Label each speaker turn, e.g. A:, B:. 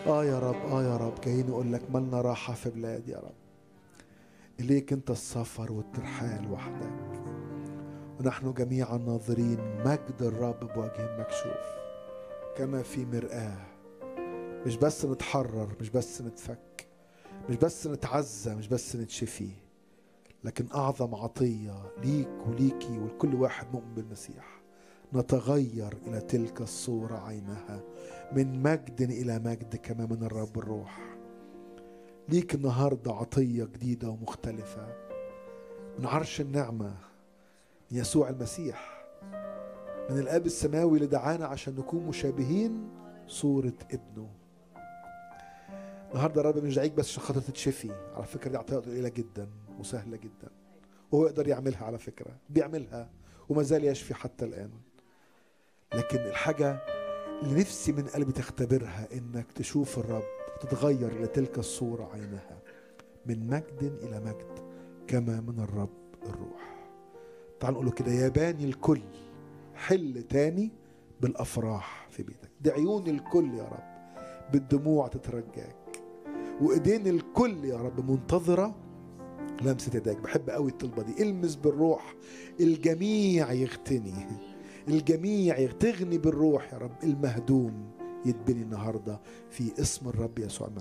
A: اه يا رب اه يا رب جايين نقول لك مالنا راحة في بلاد يا رب إليك أنت السفر والترحال وحدك ونحن جميعا ناظرين مجد الرب بوجه مكشوف كما في مرآة مش بس نتحرر مش بس نتفك مش بس نتعزى مش بس نتشفي لكن أعظم عطية ليك وليكي ولكل واحد مؤمن بالمسيح نتغير إلى تلك الصورة عينها من مجد إلى مجد كما من الرب الروح ليك النهاردة عطية جديدة ومختلفة من عرش النعمة من يسوع المسيح من الآب السماوي اللي دعانا عشان نكون مشابهين صورة ابنه النهارده الرب مش دعيك بس عشان خاطر تتشفي على فكرة دي عطية قليلة جدا وسهلة جدا وهو يقدر يعملها على فكرة بيعملها وما زال يشفي حتى الآن لكن الحاجة اللي نفسي من قلبي تختبرها انك تشوف الرب تتغير الى تلك الصورة عينها من مجد الى مجد كما من الرب الروح تعال نقول له كده يا باني الكل حل تاني بالافراح في بيتك دي عيون الكل يا رب بالدموع تترجاك وايدين الكل يا رب منتظره لمسه ايديك بحب قوي الطلبه دي المس بالروح الجميع يغتني الجميع تغني بالروح يا رب المهدوم يتبني النهارده في اسم الرب يسوع المسيح